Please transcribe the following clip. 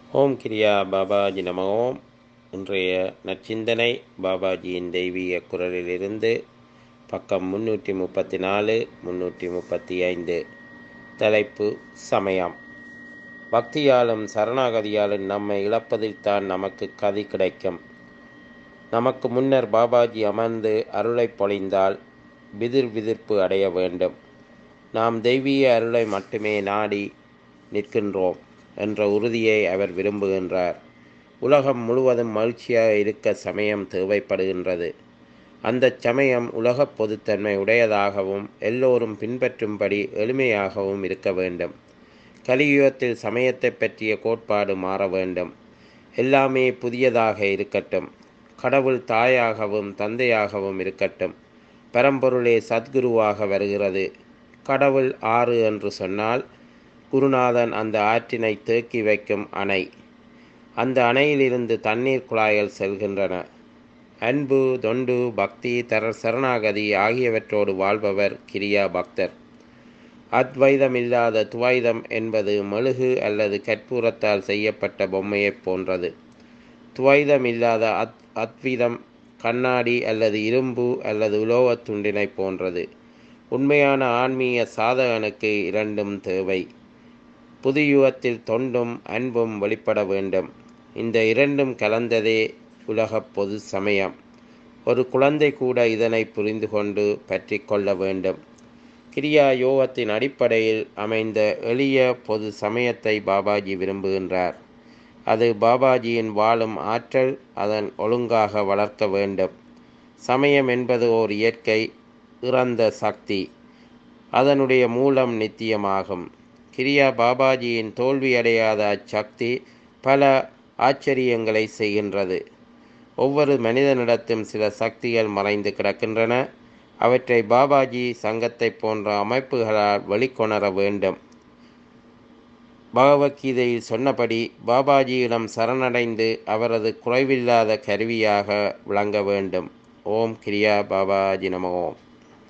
ஓம் கிரியா பாபாஜி நம ஓம் இன்றைய நற்சிந்தனை பாபாஜியின் தெய்வீக குரலிலிருந்து பக்கம் முன்னூற்றி முப்பத்தி நாலு முன்னூற்றி முப்பத்தி ஐந்து தலைப்பு சமயம் பக்தியாலும் சரணாகதியாலும் நம்மை இழப்பதில்தான் நமக்கு கதி கிடைக்கும் நமக்கு முன்னர் பாபாஜி அமர்ந்து அருளை பொழிந்தால் விதிர் விதிர்ப்பு அடைய வேண்டும் நாம் தெய்வீக அருளை மட்டுமே நாடி நிற்கின்றோம் என்ற உறுதியை அவர் விரும்புகின்றார் உலகம் முழுவதும் மகிழ்ச்சியாக இருக்க சமயம் தேவைப்படுகின்றது அந்த சமயம் உலகப் பொதுத்தன்மை உடையதாகவும் எல்லோரும் பின்பற்றும்படி எளிமையாகவும் இருக்க வேண்டும் கலியுகத்தில் சமயத்தை பற்றிய கோட்பாடு மாற வேண்டும் எல்லாமே புதியதாக இருக்கட்டும் கடவுள் தாயாகவும் தந்தையாகவும் இருக்கட்டும் பரம்பொருளே சத்குருவாக வருகிறது கடவுள் ஆறு என்று சொன்னால் குருநாதன் அந்த ஆற்றினை தேக்கி வைக்கும் அணை அந்த அணையிலிருந்து தண்ணீர் குழாய்கள் செல்கின்றன அன்பு தொண்டு பக்தி தர சரணாகதி ஆகியவற்றோடு வாழ்பவர் கிரியா பக்தர் அத்வைதம் இல்லாத துவைதம் என்பது மெழுகு அல்லது கற்பூரத்தால் செய்யப்பட்ட பொம்மையைப் போன்றது துவைதம் இல்லாத அத் அத்விதம் கண்ணாடி அல்லது இரும்பு அல்லது உலோகத் துண்டினை போன்றது உண்மையான ஆன்மீக சாதகனுக்கு இரண்டும் தேவை புதுயுகத்தில் தொண்டும் அன்பும் வெளிப்பட வேண்டும் இந்த இரண்டும் கலந்ததே உலக பொது சமயம் ஒரு குழந்தை கூட இதனை புரிந்து கொண்டு பற்றி கொள்ள வேண்டும் கிரியா யோகத்தின் அடிப்படையில் அமைந்த எளிய பொது சமயத்தை பாபாஜி விரும்புகின்றார் அது பாபாஜியின் வாழும் ஆற்றல் அதன் ஒழுங்காக வளர்க்க வேண்டும் சமயம் என்பது ஓர் இயற்கை இறந்த சக்தி அதனுடைய மூலம் நித்தியமாகும் கிரியா பாபாஜியின் தோல்வியடையாத அச்சக்தி பல ஆச்சரியங்களை செய்கின்றது ஒவ்வொரு மனிதனிடத்தும் சில சக்திகள் மறைந்து கிடக்கின்றன அவற்றை பாபாஜி சங்கத்தை போன்ற அமைப்புகளால் வெளிக்கொணர வேண்டும் பகவத்கீதையில் சொன்னபடி பாபாஜியிடம் சரணடைந்து அவரது குறைவில்லாத கருவியாக விளங்க வேண்டும் ஓம் கிரியா பாபாஜி நம ஓம்